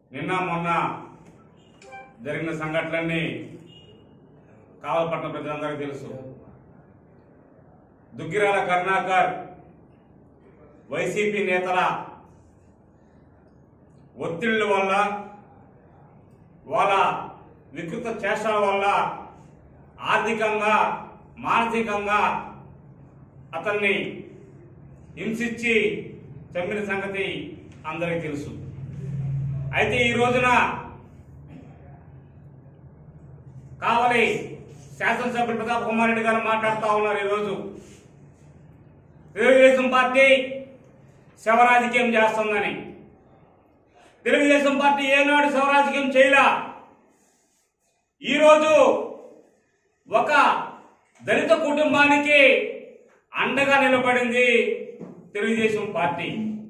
నిన్న మొన్న జరిగిన సంఘటనలన్నీ కావలపట్నం ప్రజలందరికీ తెలుసు దుగ్గిరాల కరుణాకర్ వైసీపీ నేతల ఒత్తిళ్ల వల్ల వాళ్ళ వికృత చేష్టల వల్ల ఆర్థికంగా మానసికంగా అతన్ని హింసించి చంపిన సంగతి అందరికీ తెలుసు అయితే ఈ రోజున కావలి శాసనసభ్యులు ప్రతాప్ కుమార్ రెడ్డి గారు మాట్లాడుతూ ఉన్నారు ఈరోజు తెలుగుదేశం పార్టీ శవరాజకీయం చేస్తుందని తెలుగుదేశం పార్టీ ఏనాడు శవరాజకీయం చేయలా ఈరోజు ఒక దళిత కుటుంబానికి అండగా నిలబడింది తెలుగుదేశం పార్టీ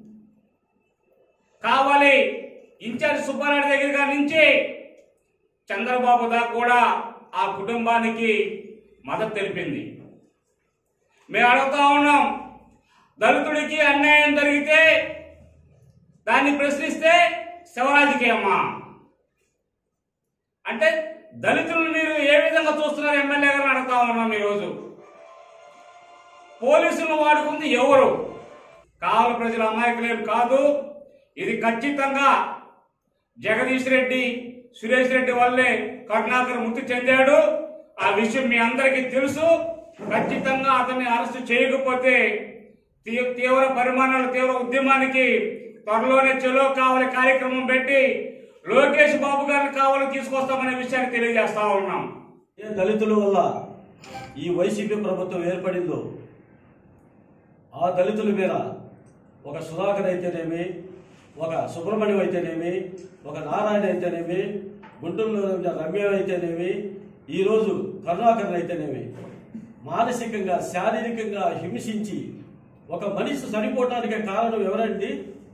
కావాలి ఇన్ఛార్జ్ సుబ్బారెడ్డి దగ్గర కాడి నుంచి చంద్రబాబు దాకా కూడా ఆ కుటుంబానికి మద్దతు తెలిపింది మేము అడుగుతా ఉన్నాం దళితుడికి అన్యాయం జరిగితే దాన్ని ప్రశ్నిస్తే శివరాజకీయమ్మా అంటే దళితులను మీరు ఏ విధంగా చూస్తున్నారు ఎమ్మెల్యే గారు అడుగుతా ఉన్నాం ఈరోజు పోలీసులను వాడుకుంది ఎవరు కావల ప్రజల అమాయకులేం కాదు ఇది ఖచ్చితంగా జగదీష్ రెడ్డి సురేష్ రెడ్డి వల్లే కరుణాకర్ మృతి చెందాడు ఆ విషయం మీ అందరికీ తెలుసు ఖచ్చితంగా అతన్ని అరెస్ట్ చేయకపోతే తీ- తీవ్ర పరిమాణాల తీవ్ర ఉద్యమానికి త్వరలోనే చెలో కావాలి కార్యక్రమం పెట్టి లోకేష్ బాబు గారిని కావాలి తీసుకొస్తామనే విషయాన్ని తెలియజేస్తా ఉన్నాం ఏ దళితుల వల్ల ఈ వైసీపీ ప్రభుత్వం ఏర్పడిందో ఆ దళితుల మీద ఒక సుధాకర్ అయితేనేమి ఒక సుబ్రహ్మణ్యం అయితేనేమి ఒక నారాయణ అయితేనేమి గుంటూరులో ఉన్న రమ్య అయితేనేమి ఈరోజు కరుణాకరన్ అయితేనేమి మానసికంగా శారీరకంగా హింసించి ఒక మనిషి చనిపోవటానికి కారణం ఎవరండి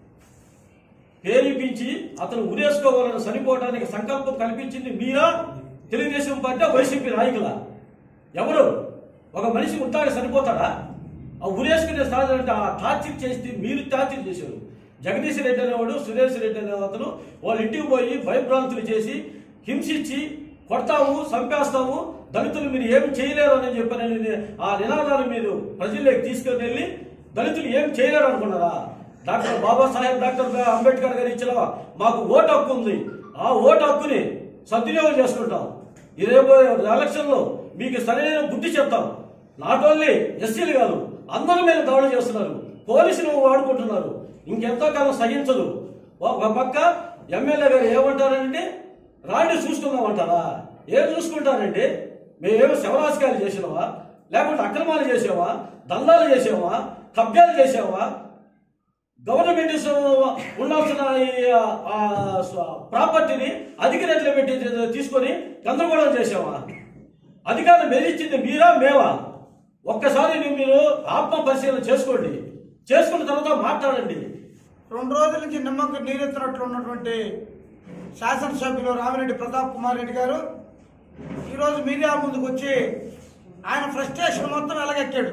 ప్రేరేపించి అతను ఉరేసుకోవాలని చనిపోవడానికి సంకల్పం కల్పించింది మీరా తెలుగుదేశం పార్టీ వైసీపీ నాయకుల ఎవరు ఒక మనిషి ఉంటాగా చనిపోతాడా ఆ ఉరేసుకునే సాధన అంటే ఆ టార్చర్ చేస్తే మీరు టార్చర్ చేశారు జగదీష్ రెడ్డి అనేవాడు సురేష్ రెడ్డి అనే అతను వాళ్ళ ఇంటికి పోయి భయభ్రాంతులు చేసి హింసించి కొడతాము చంపేస్తాము దళితులు మీరు ఏం చేయలేరు అని చెప్పని ఆ నినాదాన్ని మీరు ప్రజల్లోకి తీసుకొని వెళ్ళి దళితులు ఏం చేయలేరు అనుకున్నారా doctor Babasaheb doctor B- Ambedkar garu ఇచ్చిన మాకు ఓటు హక్కు ఉంది ఆ ఓటు హక్కుని సద్వినియోగం చేసుకుంటాం ఇరవై ఎలక్షన్ లో మీకు సరైన బుద్ధి చెప్తాం నాట్ ఓన్లీ ఎస్సీలు కాదు అందరి మీద దాడులు చేస్తున్నారు పోలీసులు వాడుకుంటున్నారు ఇంకెంతో కాలం సహించదు ఒక పక్క ఎమ్మెల్యే గారు ఏమంటారంటే రాండి చూసుకుందామంటారా ఏం చూసుకుంటారండి మేమేమో శవరాజకాలు చేసినావా లేకుంటే అక్రమాలు చేసావా దందాలు చేసావా కబ్జాలు చేసావా గవర్నమెంట్ ఉండాల్సిన ఈ, ఆ, స్వ- ప్రాపర్టీని అధిక రేట్లో పెట్టి తీసుకొని గందరగోళం చేసావా అధికారులు మెరిచింది మీరా మేమా ఒక్కసారి మీరు ఆత్మ పరిశీలన చేసుకోండి చేసుకున్న తర్వాత మాట్లాడండి రెండు రోజుల నుంచి నిమ్మకు నీరెత్తినట్లు ఉన్నటువంటి శాసనసభ్యులు రామిరెడ్డి ప్రతాప్ కుమార్ రెడ్డి గారు ఈరోజు మీడియా ముందుకు వచ్చి ఆయన ఫ్రస్ట్రేషన్ మొత్తం ఎలగెక్కాడు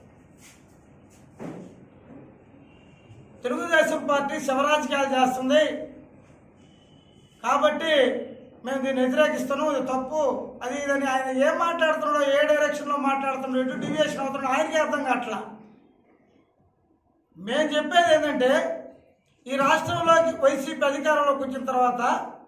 తెలుగుదేశం పార్టీ శవరాజకీయాలు చేస్తుంది కాబట్టి మేము దీన్ని వ్యతిరేకిస్తున్నాం ఇది తప్పు అది ఇదని ఆయన ఏం మాట్లాడుతున్నాడో ఏ డైరెక్షన్లో మాట్లాడుతున్నాడో ఎటు డివియేషన్ అవుతున్నాడో ఆయనకే అర్థం కావట్లా మేము చెప్పేది ఏంటంటే ఈ రాష్ట్రంలోకి వైసీపీ అధికారంలోకి వచ్చిన తర్వాత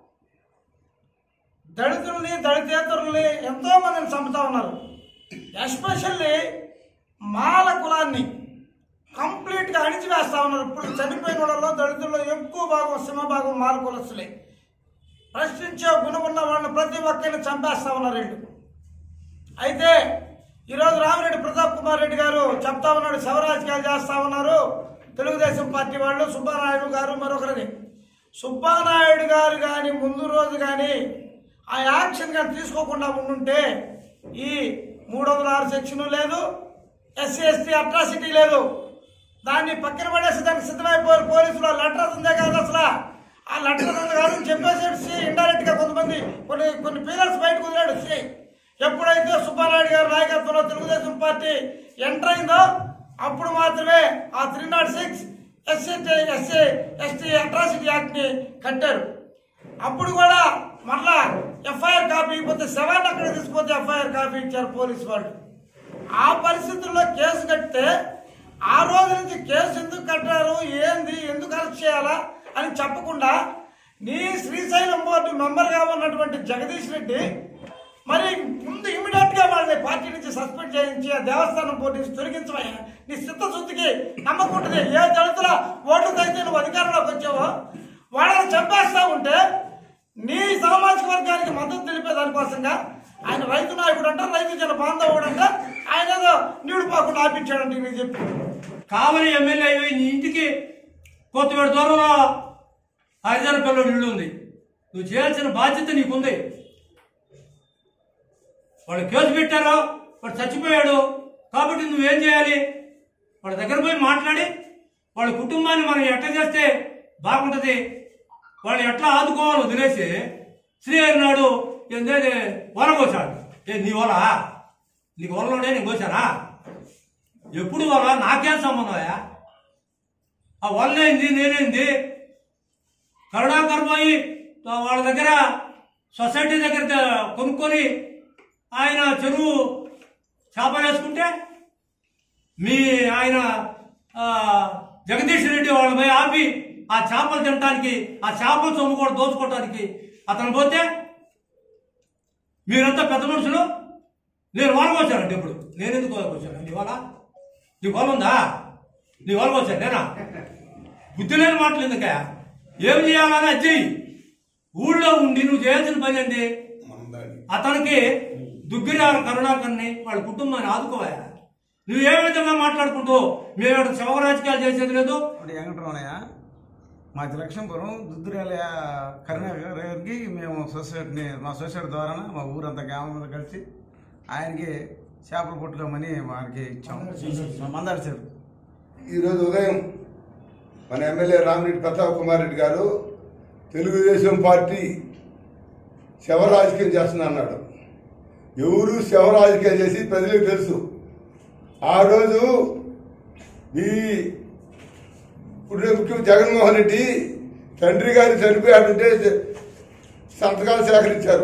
దళితుల్ని దళితేతరుల్ని ఎంతో మందిని చంపుతా ఉన్నారు ఎస్పెషల్లీ మాల కులాన్ని కంప్లీట్గా అణిచివేస్తా ఉన్నారు ఇప్పుడు చనిపోయిన వాళ్ళలో దళితుల్లో ఎక్కువ భాగం సింహభాగం మాల కులస్తులే ప్రశ్నించే గుణం ఉన్న వాళ్ళని ప్రతి ఒక్కరిని చంపేస్తా ఉన్నారు వీళ్ళు అయితే ఈరోజు రామిరెడ్డి ప్రతాప్ కుమార్ రెడ్డి గారు చెప్తా ఉన్నాడు శవరాజకీయాలు చేస్తా ఉన్నారు తెలుగుదేశం పార్టీ వాళ్ళు సుబ్బానాయుడు గారు మరొకరిని సుబ్బానాయుడు గారు కానీ ముందు రోజు కానీ ఆ యాక్షన్ కానీ తీసుకోకుండా ఉండుంటే ఈ మూడు వందల ఆరు సెక్షన్ లేదు ఎస్సీ ఎస్టీ అట్రాసిటీ లేదు దాన్ని పక్కన పడేసి దానికి సిద్ధమైపోయారు పోలీసులు ఆ లెటర్ ఉందే కాదు అసలు ఆ లెటర్ ఉంది కాదు అని చెప్పేసి ఇండైరెక్ట్ గా కొంతమంది కొన్ని కొన్ని పీరియడ్స్ బయటకు వదిలాడు సి ఎప్పుడైతే సుబ్బారాయుడు గారి నాయకత్వంలో తెలుగుదేశం పార్టీ ఎంటర్ అయిందో అప్పుడు మాత్రమే ఆ three not six SC SC ST atrocity act ని కట్టారు అప్పుడు కూడా మళ్ళా ఎఫ్ఐఆర్ కాపీ ఇకపోతే సెవెన్ అక్కడ తీసుకుపోతే ఎఫ్ఐఆర్ కాపీ ఇచ్చారు పోలీసు వాళ్ళు ఆ పరిస్థితుల్లో కేసు కడితే ఆ రోజు నుంచి కేసు ఎందుకు కట్టారు ఏంది ఎందుకు అరెస్ట్ చేయాలా అని చెప్పకుండా నీ శ్రీశైలం బోర్డు మెంబర్గా ఉన్నటువంటి జగదీష్ రెడ్డి మరి ముందు ఇమీడియట్ గా వాళ్ళని పార్టీ నుంచి సస్పెండ్ చేయించి ఆ దేవస్థానం బోర్డు నుంచి తొలగించమయ్యా నీ చిత్తశుద్ధికి నమ్మకం ఉంటుంది ఏ దళితుల ఓట్లతో అయితే నువ్వు అధికారంలోకి వచ్చావో వాళ్ళని చంపేస్తా ఉంటే నీ సామాజిక వర్గానికి మద్దతు తెలిపే దానికోసంగా ఆయన రైతు నాయకుడు అంట రైతు జన బాంధవుడు అంట ఆయన ఏదో నీడు పాకుండా ఆపించాడంట నీకు చెప్పి కావలి ఎమ్మెల్యే అయ్యి నీ ఇంటికి కొత్తవేడు దూరంలో హరిజన పిల్లలు ఇల్లు ఉంది నువ్వు చేయాల్సిన బాధ్యత నీకుంది వాళ్ళు కేసు పెట్టారు వాడు చచ్చిపోయాడు కాబట్టి నువ్వేం చేయాలి వాళ్ళ దగ్గర పోయి మాట్లాడి వాళ్ళ కుటుంబాన్ని మనం ఎట్లా చేస్తే బాగుంటుంది వాళ్ళు ఎట్లా ఆదుకోవాలో వదిలేసి శ్రీహరి నాడు ఏందే వల కోసాడు ఏ నీ వల నీకు వలలోనే నేను కోసానా ఎప్పుడు వల నాకేం సంబంధమయ్యా ఆ వల్లేంది నేనేంది కరుణాకర్ పోయి ఆ వాళ్ళ దగ్గర సొసైటీ దగ్గర ద- కొనుక్కొని ఆయన చెరువు చేపలు వేసుకుంటే మీ ఆయన ఆ, జగదీష్ రెడ్డి వాళ్ళ పోయి ఆపి ఆ చేపలు తినటానికి ఆ చేపలు సొమ్ము కూడా దోచుకోవటానికి అతను పోతే మీరంతా పెద్ద మనుషులు నేను వాళ్ళకి వచ్చానండి ఇప్పుడు నేను ఎందుకు వాళ్ళకి వచ్చాను నీ వాళ్ళ నీ వాళ్ళ ఉందా నీ వాళ్ళకి వచ్చాను నేనా బుద్ధి లేని మాటలు ఎందుకే ఏం చేయాలని అది చెయ్యి ఊళ్ళో ఉండి నువ్వు చేయాల్సిన పని ఏంటి అతనికి దుగ్గిరాల కరుణాకర్ని వాళ్ళ కుటుంబాన్ని ఆదుకోవా నువ్వు ఏ విధంగా మాట్లాడుకుంటూ మేము ఇక్కడ శవ రాజకీయాలు చేసేది లేదు ఇప్పుడు వెంకటరమణయ్య మాది లక్ష్మీపురం దుద్దురాల కరుణాకర్ గారికి మేము సొసైటీని మా సొసైటీ ద్వారా మా ఊరంతా గ్రామంలో కలిసి ఆయనకి చేపలు పుట్టుకోమని వారికి ఇచ్చాం మందార చెరువు ఈరోజు ఉదయం మన ఎమ్మెల్యే రామిరెడ్డి ప్రతాప్ కుమార్ రెడ్డి గారు తెలుగుదేశం పార్టీ శవ రాజకీయం చేస్తున్నా అన్నాడు ఎవరు శవ రాజకీయం చేసి ప్రజలకు తెలుసు ఆ రోజు మీ ఇప్పుడు ముఖ్యమంత్రి జగన్మోహన్ రెడ్డి తండ్రి గారు చనిపోయాడంటే సంతకాలు సేకరించారు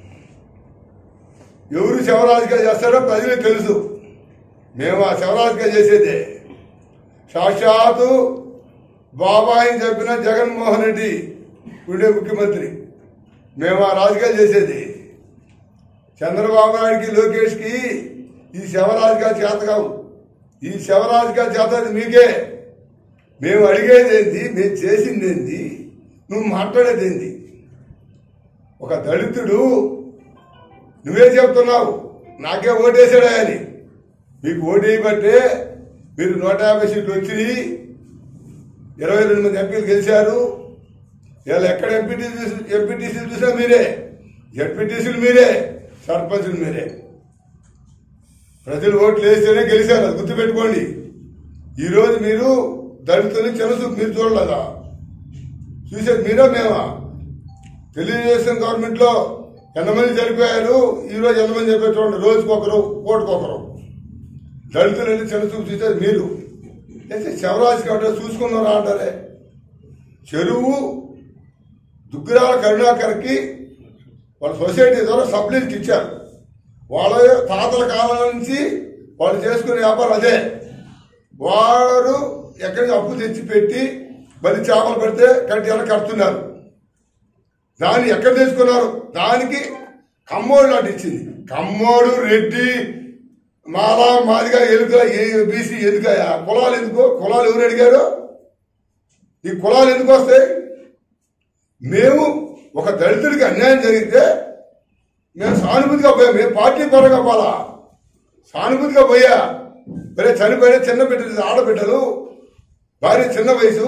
ఎవరు శవరాజకీయాలు చేస్తారో ప్రజలకు తెలుసు మేము ఆ శవరాజకీయాలు చేసేదే సాక్షాత్తు బాబాయిని చెప్పిన జగన్మోహన్ రెడ్డి ఉండే ముఖ్యమంత్రి మేము ఆ రాజకీయాలు చేసేది చంద్రబాబు నాయుడికి లోకేష్కి ఈ శవరాజకీయాలు చేత కావు ఈ శవరాజకీయాలు చేత మీకే మేము అడిగేది ఏంది మేము చేసింది ఏంది నువ్వు మాట్లాడేది ఏంది ఒక దళితుడు నువ్వే చెప్తున్నావు నాకే ఓటేసాడా అని మీకు ఓటు వేయబట్టే మీరు నూట యాభై సీట్లు వచ్చినాయి ఇరవై రెండు మంది ఎంపీలు గెలిచారు ఇలా ఎక్కడ ఎంపీటీసీ ఎంపీటీసీలు చూసినా మీరే ఎంపీటీసీలు మీరే సర్పంచులు మీరే ప్రజలు ఓట్లు వేస్తేనే గెలిచారు అది గుర్తుపెట్టుకోండి ఈరోజు మీరు దళితుల్ని చిన్నచూపు మీరు చూడలేదా చూసేది మీరే మేమా తెలుగుదేశం గవర్నమెంట్ లో ఎంతమంది చనిపోయారు ఈ రోజు ఎంతమంది చనిపోయారు చూడండి రోజుకొకరు కోటికొకరు దళితులు వెళ్ళి చిన్న చూపు చూసేది మీరు అయితే శవరాజు కాబట్టి చూసుకున్నారా అంటారే చెరువు దుగ్గిరాల కరుణాకర్కి వాళ్ళ సొసైటీ ద్వారా సబ్లీజ్కి ఇచ్చారు వాళ్ళ తాతల కాలం నుంచి వాళ్ళు చేసుకునే వ్యాపారం అదే వారు ఎక్కడి నుంచి అప్పు తెచ్చి పెట్టి మళ్ళీ చేపలు పెడితే కట్టి ఎలా కడుతున్నారు దాన్ని ఎక్కడ తీసుకున్నారు దానికి కమ్మోడు లాంటి ఇచ్చింది కమ్మోడు రెడ్డి మాలా మాదిగా ఎలుక బీసీ ఎందుక కులాలు ఎందుకో కులాలు ఎవరు అడిగారు ఈ కులాలు ఎందుకు వస్తాయి మేము ఒక దళితుడికి అన్యాయం జరిగితే మేము సానుభూతిగా పోయాం మేము పార్టీ పరంగా పోలా సానుభూతిగా పోయా మరే చనిపోయిన చిన్న బిడ్డలు ఆడబిడ్డలు భార్య చిన్న వయసు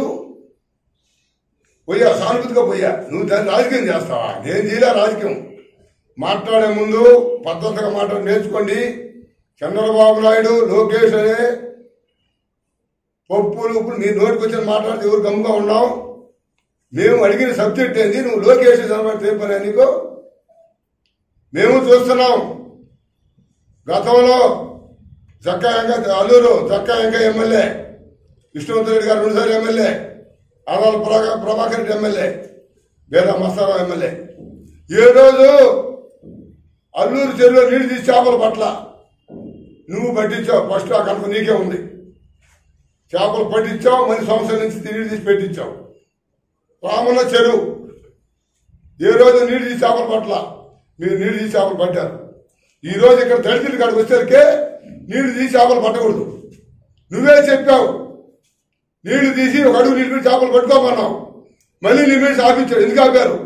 పోయా సానుభూతిగా పోయా నువ్వు దాన్ని రాజకీయం చేస్తావా నేను చేయలే రాజకీయం మాట్లాడే ముందు పద్ధతిగా మాట్లాడి నేర్చుకోండి చంద్రబాబు నాయుడు లోకేష్ అనే పప్పులు ఇప్పుడు నీ నోటికి వచ్చిన మాట్లాడితే ఎవరు గమ్ముగా ఉన్నావు మేము అడిగిన సబ్జెక్ట్ ఏంది నువ్వు లోకేష్ చదవబడితే ఏం పని నీకు మేము చూస్తున్నాం గతంలో జక్కా వెంక అల్లూరు జక్కా వెంక ఎమ్మెల్యే విష్ణువంత రెడ్డి గారు రెండుసార్లు ఎమ్మెల్యే ఆదాల ప్రభా- ప్రభాకర్ రెడ్డి ఎమ్మెల్యే వేద మస్తారావు ఎమ్మెల్యే ఏ రోజు అల్లూరు చెరువులో నీళ్లు తీసి చేపల పట్ల నువ్వు పట్టించావు ఫస్ట్ ఆ కనుక నీకే ఉంది చేపలు పట్టించావు మళ్ళీ సంవత్సరం నుంచి నీళ్లు తీసి పెట్టించావు రామన్న చెరువు ఏ రోజు నీళ్లు తీసి చేపల పట్ల మీరు నీళ్లు తీసి చేపలు పట్టారు ఈ రోజు ఇక్కడ దళితులు కాడికి వచ్చేసరికి నీళ్లు తీసి చేపలు పట్టకూడదు నువ్వే చెప్పావు నీళ్లు తీసి ఒక అడుగు నీళ్ళు పెట్టి చేపలు పట్టుకోమన్నావు మళ్ళీ నీ మీద ఆపించాడు ఎందుకు ఆపారు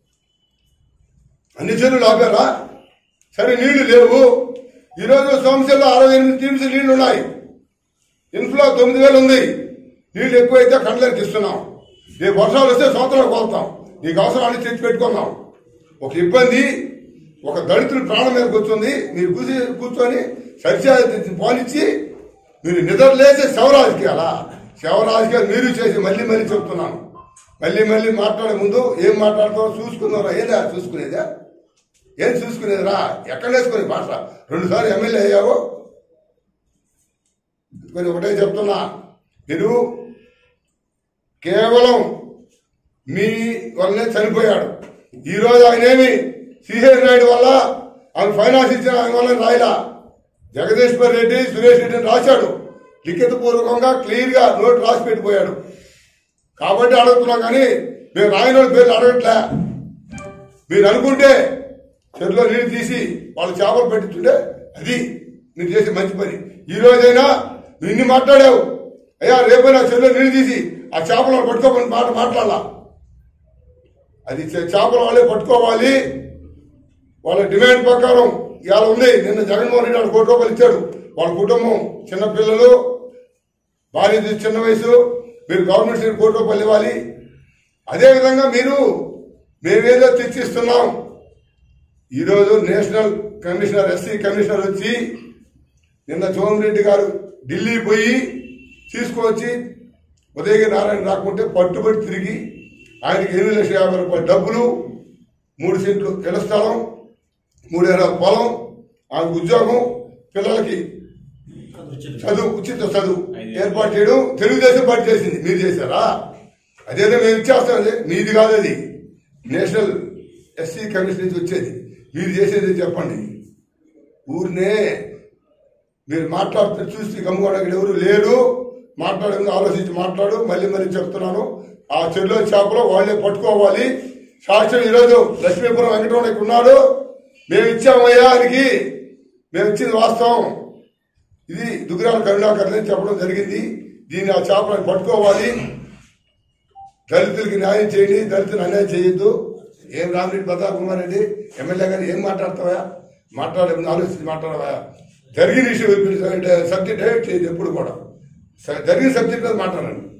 అన్ని చెరువులు ఆపారా సరే నీళ్లు లేవు ఈరోజు సోమశల్లో అరవై ఎనిమిది టీమ్స్ నీళ్లు ఉన్నాయి ఇన్ఫ్లో తొమ్మిది వేలు ఉంది నీళ్లు ఎక్కువైతే కండ్లకి ఇస్తున్నాం రేపు వర్షాలు వస్తే సంవత్సరాలు కోల్తాం నీకు అవసరాన్ని తెచ్చి పెట్టుకున్నాం ఒక ఇబ్బంది ఒక దళితుడు ప్రాణం మీద కూర్చుంది మీరు కూర్చి కూర్చొని సరిచేది పాలిచ్చి మీరు నిద్ర లేచే శవ రాజకీయాలా శవ రాజకీయాలు మీరు చేసి మళ్ళీ మళ్ళీ చెప్తున్నాను మళ్ళీ మళ్ళీ మాట్లాడే ముందు ఏం మాట్లాడతారో చూసుకున్నారా ఏదా చూసుకునేదా ఏం చూసుకునేదిరా ఎక్కడ వేసుకునే భాష రెండు సార్లు ఎమ్మెల్యే అయ్యావు కొన్ని ఒకటే చెప్తున్నా మీరు కేవలం మీ వల్లనే చనిపోయాడు ఈ రోజు ఆయన ఏమి సిహెచ్ నాయుడు వల్ల ఆయన ఫైనాన్స్ ఇచ్చిన ఆయన వల్ల రాయలా జగదీశ్వర్ రెడ్డి సురేష్ రెడ్డిని రాశాడు లిఖిత పూర్వకంగా క్లియర్ గా నోట్ రాసి పెట్టిపోయాడు కాబట్టి అడుగుతున్నాం కానీ మేము రాయనోడి పేర్లు అడగట్లే మీరు అనుకుంటే చెరువులో నీళ్ళు తీసి వాళ్ళు చేపలు పెట్టించుంటే అది మీరు చేసే మంచి పని ఈ రోజైనా నువ్వు ఇన్ని మాట్లాడావు అయ్యా రేపైనా చెరువులో నీళ్ళు తీసి ఆ చేపలు వాళ్ళు పట్టుకోమని మాట మాట్లాడాల అది చే- చేపల వాళ్ళే పట్టుకోవాలి వాళ్ళ డిమాండ్ ప్రకారం ఇవాళ ఉంది నిన్న జగన్మోహన్ రెడ్డి వాడు కోటి రూపాయలు ఇచ్చాడు వాళ్ళ కుటుంబం చిన్న పిల్లలు భార్య చిన్న వయసు మీరు గవర్నమెంట్ సైడ్ కోటి రూపాయలు ఇవ్వాలి అదేవిధంగా మీరు మేమేదో తెచ్చిస్తున్నాం ఈరోజు నేషనల్ కమిషనర్ ఎస్సీ కమిషనర్ వచ్చి నిన్న జోన్ రెడ్డి గారు ఢిల్లీ పోయి తీసుకువచ్చి ఉదయగిరి నారాయణ రాకుంటే పట్టుబడి తిరిగి ఆయనకి ఎనిమిది లక్షల యాభై రూపాయల డబ్బులు మూడు సెంట్లు ఇళ్ల స్థలం మూడు ఎకరాల పొలం ఆయనకు ఉద్యోగం పిల్లలకి చదువు ఉచిత చదువు ఏర్పాటు చేయడం తెలుగుదేశం పార్టీ చేసింది మీరు చేశారా అదేదో మేము ఇచ్చేస్తాం అది మీది కాదు అది నేషనల్ ఎస్సీ కమిషన్ నుంచి వచ్చేది మీరు చేసేది చెప్పండి ఊరినే మీరు మాట్లాడుతూ చూసి గమ్ముకోవడానికి ఎవరు లేరు మాట్లాడే ముందు ఆలోచించి మాట్లాడు మళ్ళీ మళ్ళీ చెప్తున్నాను ఆ చెరువులో చేపలో వాళ్ళే పట్టుకోవాలి సాక్ష్యం ఈరోజు లక్ష్మీపురం వెంకటరమణ ఇక్కడ ఉన్నాడు మేము ఇచ్చామయ్యా ఆయనకి మేము ఇచ్చింది వాస్తవం ఇది దుగ్గిరాల కరుణాకర్ అని చెప్పడం జరిగింది దీన్ని ఆ చేపలను పట్టుకోవాలి దళితులకి న్యాయం చేయండి దళితులు అన్యాయం చేయొద్దు ఏం రామిరెడ్డి ప్రతాప్ కుమార్ రెడ్డి ఎమ్మెల్యే గారు ఏం మాట్లాడతావా మాట్లాడే ముందు ఆలోచించి మాట్లాడవా జరిగిన ఇష్యూ సబ్జెక్ట్ డైరెక్ట్ చేయదు ఎప్పుడు కూడా స- జరిగిన సబ్జెక్ట్ మీద మాట్లాడండి